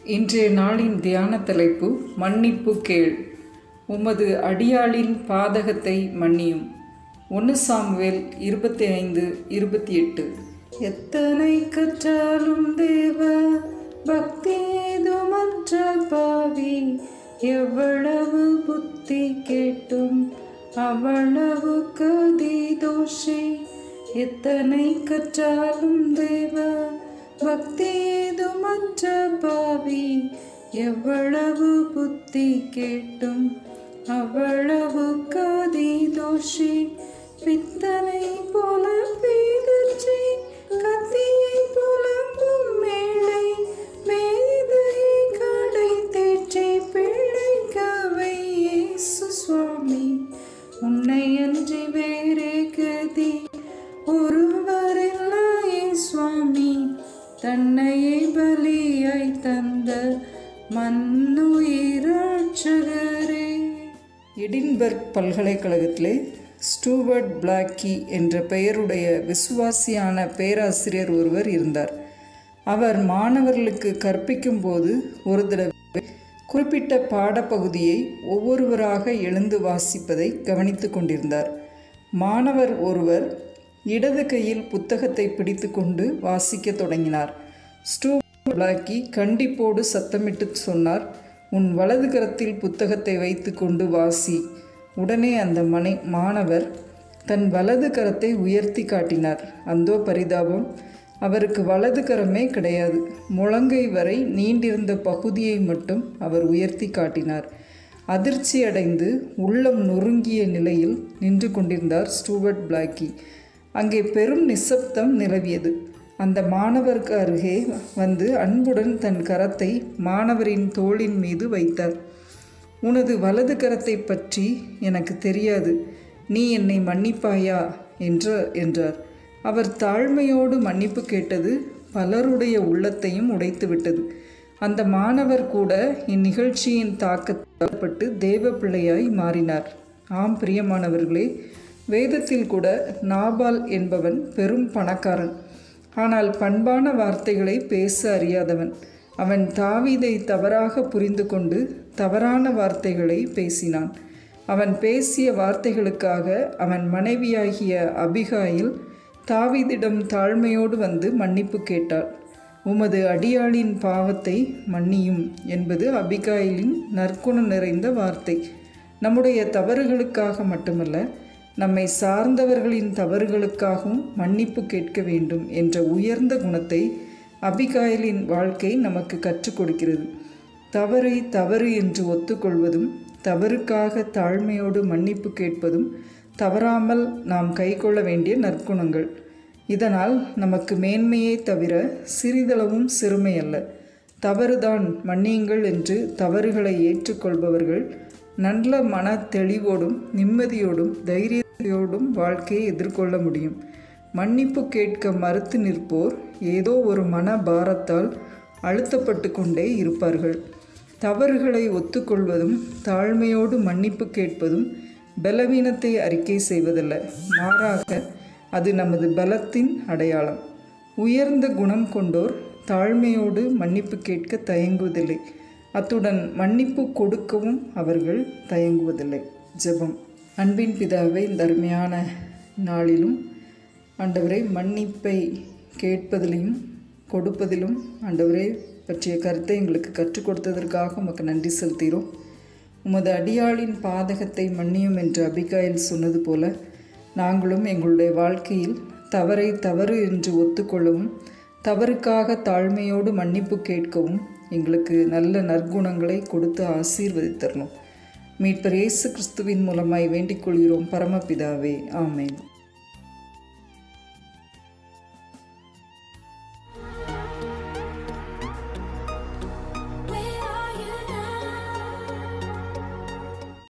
இன்றைய நாளின் தியான தலைப்பு மன்னிப்பு கேள் உமது அடியாளின் பாதகத்தை மன்னியும் ஒன்று சாமுவேல் இருபத்தி ஐந்து இருபத்தி எட்டு எத்தனை கற்றாலும் தேவ பக்தி ஏதுமற்ற பாவி எவ்வளவு புத்தி கேட்டும் அவ்வளவு கதி தோஷி எத்தனை கற்றாலும் தேவ பக்தி ஏதுமற்ற பாவி எவ்வளவு புத்தி கேட்டும் அவ்வளவு கதி தோஷி பித்தனை போல பேதர்ச்சி கத்தியை புலம்பும் மேடை மேதை கடை தேற்றி பிழைக்கவை இயேசு சுவாமி உன்னை அன்றி வேறே கதி ஒருவரில்லையே சுவாமி தன்னையே பலியாய் தந்த மண்ணுயிராட்சகரே எடின்பர்க் பல்கலைக்கழகத்திலே ஸ்டூவர்ட் பிளாக்கி என்ற பெயருடைய விசுவாசியான பேராசிரியர் ஒருவர் இருந்தார் அவர் மாணவர்களுக்கு கற்பிக்கும் போது ஒரு தடவை குறிப்பிட்ட பாடப்பகுதியை ஒவ்வொருவராக எழுந்து வாசிப்பதை கவனித்து கொண்டிருந்தார் மாணவர் ஒருவர் இடது கையில் புத்தகத்தை பிடித்துக்கொண்டு வாசிக்க தொடங்கினார் ஸ்டூ பிளாக்கி கண்டிப்போடு சத்தமிட்டு சொன்னார் உன் வலது கரத்தில் புத்தகத்தை வைத்துக்கொண்டு வாசி உடனே அந்த மனை மாணவர் தன் வலது கரத்தை உயர்த்தி காட்டினார் அந்தோ பரிதாபம் அவருக்கு வலது கரமே கிடையாது முழங்கை வரை நீண்டிருந்த பகுதியை மட்டும் அவர் உயர்த்தி காட்டினார் அதிர்ச்சி அடைந்து உள்ளம் நொறுங்கிய நிலையில் நின்று கொண்டிருந்தார் ஸ்டூவர்ட் பிளாக்கி அங்கே பெரும் நிசப்தம் நிலவியது அந்த மாணவருக்கு அருகே வந்து அன்புடன் தன் கரத்தை மாணவரின் தோளின் மீது வைத்தார் உனது வலது கரத்தை பற்றி எனக்கு தெரியாது நீ என்னை மன்னிப்பாயா என்ற என்றார் அவர் தாழ்மையோடு மன்னிப்பு கேட்டது பலருடைய உள்ளத்தையும் உடைத்துவிட்டது அந்த மாணவர் கூட இந்நிகழ்ச்சியின் தாக்கத்தால் பட்டு தேவ பிள்ளையாய் மாறினார் ஆம் பிரியமானவர்களே வேதத்தில் கூட நாபால் என்பவன் பெரும் பணக்காரன் ஆனால் பண்பான வார்த்தைகளை பேச அறியாதவன் அவன் தாவீதை தவறாக புரிந்து கொண்டு தவறான வார்த்தைகளை பேசினான் அவன் பேசிய வார்த்தைகளுக்காக அவன் மனைவியாகிய அபிகாயில் தாவீதிடம் தாழ்மையோடு வந்து மன்னிப்பு கேட்டாள் உமது அடியாளின் பாவத்தை மன்னியும் என்பது அபிகாயிலின் நற்குணம் நிறைந்த வார்த்தை நம்முடைய தவறுகளுக்காக மட்டுமல்ல நம்மை சார்ந்தவர்களின் தவறுகளுக்காகவும் மன்னிப்பு கேட்க வேண்டும் என்ற உயர்ந்த குணத்தை அபிகாயலின் வாழ்க்கை நமக்கு கற்றுக் கொடுக்கிறது தவறை தவறு என்று ஒத்துக்கொள்வதும் தவறுக்காக தாழ்மையோடு மன்னிப்பு கேட்பதும் தவறாமல் நாம் கைக்கொள்ள வேண்டிய நற்குணங்கள் இதனால் நமக்கு மேன்மையே தவிர சிறிதளவும் சிறுமை அல்ல தவறுதான் மன்னியுங்கள் என்று தவறுகளை ஏற்றுக்கொள்பவர்கள் நல்ல மன தெளிவோடும் நிம்மதியோடும் தைரியத்தோடும் வாழ்க்கையை எதிர்கொள்ள முடியும் மன்னிப்பு கேட்க மறுத்து நிற்போர் ஏதோ ஒரு மன பாரத்தால் அழுத்தப்பட்டு கொண்டே இருப்பார்கள் தவறுகளை ஒத்துக்கொள்வதும் தாழ்மையோடு மன்னிப்பு கேட்பதும் பலவீனத்தை அறிக்கை செய்வதல்ல மாறாக அது நமது பலத்தின் அடையாளம் உயர்ந்த குணம் கொண்டோர் தாழ்மையோடு மன்னிப்பு கேட்க தயங்குவதில்லை அத்துடன் மன்னிப்பு கொடுக்கவும் அவர்கள் தயங்குவதில்லை ஜெபம் அன்பின் பிதாவை இந்த அருமையான நாளிலும் ஆண்டவரை மன்னிப்பை கேட்பதிலும் கொடுப்பதிலும் ஆண்டவரே பற்றிய கருத்தை எங்களுக்கு கற்றுக் கொடுத்ததற்காக உமக்கு நன்றி செலுத்துகிறோம் உமது அடியாளின் பாதகத்தை மன்னியும் என்று அபிகாயில் சொன்னது போல நாங்களும் எங்களுடைய வாழ்க்கையில் தவறை தவறு என்று ஒத்துக்கொள்ளவும் தவறுக்காக தாழ்மையோடு மன்னிப்பு கேட்கவும் எங்களுக்கு நல்ல நற்குணங்களை கொடுத்து ஆசீர்வதித்தரணும் மீட்பர் இயேசு கிறிஸ்துவின் மூலமாய் வேண்டிக் கொள்கிறோம் பரமபிதாவே ஆமேன்